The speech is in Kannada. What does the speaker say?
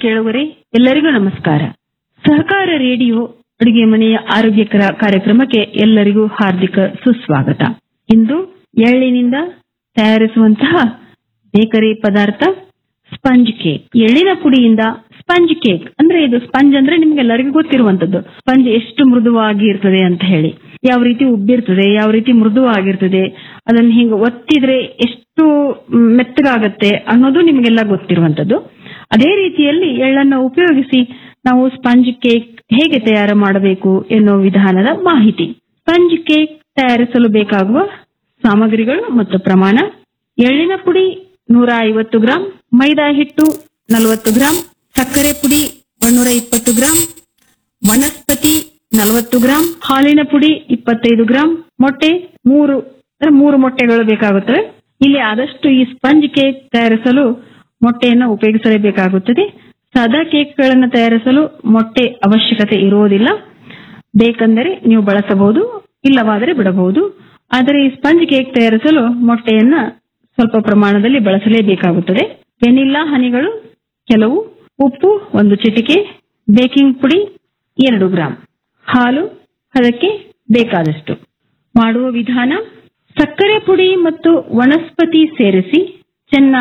ಕೇಳುವರೆ ಎಲ್ಲರಿಗೂ ನಮಸ್ಕಾರ ಸಹಕಾರ ರೇಡಿಯೋ ಅಡುಗೆ ಮನೆಯ ಆರೋಗ್ಯಕರ ಕಾರ್ಯಕ್ರಮಕ್ಕೆ ಎಲ್ಲರಿಗೂ ಹಾರ್ದಿಕ ಸುಸ್ವಾಗತ ಇಂದು ಎಳ್ಳಿನಿಂದ ತಯಾರಿಸುವಂತಹ ಬೇಕರಿ ಪದಾರ್ಥ ಸ್ಪಂಜ್ ಕೇಕ್ ಎಳ್ಳಿನ ಪುಡಿಯಿಂದ ಸ್ಪಂಜ್ ಕೇಕ್ ಅಂದ್ರೆ ಇದು ಸ್ಪಂಜ್ ಅಂದ್ರೆ ನಿಮ್ಗೆಲ್ಲರಿಗೂ ಗೊತ್ತಿರುವಂತದ್ದು ಸ್ಪಂಜ್ ಎಷ್ಟು ಮೃದುವಾಗಿ ಇರ್ತದೆ ಅಂತ ಹೇಳಿ ಯಾವ ರೀತಿ ಉಬ್ಬಿರ್ತದೆ ಯಾವ ರೀತಿ ಮೃದುವಾಗಿರ್ತದೆ ಅದನ್ನ ಹಿಂಗ ಒತ್ತಿದ್ರೆ ಎಷ್ಟು ಮ್, ಮೆತ್ತಗಾಗತ್ತೆ ಅನ್ನೋದು ನಿಮ್ಗೆಲ್ಲ ಗೊತ್ತಿರುವಂತದ್ದು ಅದೇ ರೀತಿಯಲ್ಲಿ ಎಳ್ಳನ್ನು ಉಪಯೋಗಿಸಿ ನಾವು ಸ್ಪಂಜ್ ಕೇಕ್ ಹೇಗೆ ತಯಾರು ಮಾಡಬೇಕು ಎನ್ನುವ ವಿಧಾನದ ಮಾಹಿತಿ ಸ್ಪಂಜ್ ಕೇಕ್ ತಯಾರಿಸಲು ಬೇಕಾಗುವ ಸಾಮಗ್ರಿಗಳು ಮತ್ತು ಪ್ರಮಾಣ ಎಳ್ಳಿನ ಪುಡಿ ನೂರ ಐವತ್ತು ಗ್ರಾಂ ಮೈದಾ ಹಿಟ್ಟು ನಲವತ್ತು ಗ್ರಾಂ ಸಕ್ಕರೆ ಪುಡಿ ಒಂದೂರ ಇಪ್ಪತ್ತು ಗ್ರಾಂ ವನಸ್ಪತಿ ನಲವತ್ತು ಗ್ರಾಂ ಹಾಲಿನ ಪುಡಿ ಇಪ್ಪತ್ತೈದು ಗ್ರಾಂ ಮೊಟ್ಟೆ ಮೂರು ಅಂದ್ರೆ ಮೂರು ಮೊಟ್ಟೆಗಳು ಬೇಕಾಗುತ್ತವೆ ಇಲ್ಲಿ ಆದಷ್ಟು ಈ ಸ್ಪಂಜ್ ಕೇಕ್ ತಯಾರಿಸಲು ಮೊಟ್ಟೆಯನ್ನು ಉಪಯೋಗಿಸಲೇಬೇಕಾಗುತ್ತದೆ ಸಾದಾ ಕೇಕ್ಗಳನ್ನು ತಯಾರಿಸಲು ಮೊಟ್ಟೆ ಅವಶ್ಯಕತೆ ಇರುವುದಿಲ್ಲ ಬೇಕೆಂದರೆ ನೀವು ಬಳಸಬಹುದು ಇಲ್ಲವಾದರೆ ಬಿಡಬಹುದು ಆದರೆ ಈ ಸ್ಪಂಜ್ ಕೇಕ್ ತಯಾರಿಸಲು ಮೊಟ್ಟೆಯನ್ನ ಸ್ವಲ್ಪ ಪ್ರಮಾಣದಲ್ಲಿ ಬಳಸಲೇಬೇಕಾಗುತ್ತದೆ ವೆನಿಲ್ಲಾ ಹನಿಗಳು ಕೆಲವು ಉಪ್ಪು ಒಂದು ಚಿಟಿಕೆ ಬೇಕಿಂಗ್ ಪುಡಿ ಎರಡು ಗ್ರಾಂ ಹಾಲು ಅದಕ್ಕೆ ಬೇಕಾದಷ್ಟು ಮಾಡುವ ವಿಧಾನ ಸಕ್ಕರೆ ಪುಡಿ ಮತ್ತು ವನಸ್ಪತಿ ಸೇರಿಸಿ ಚೆನ್ನಾಗಿ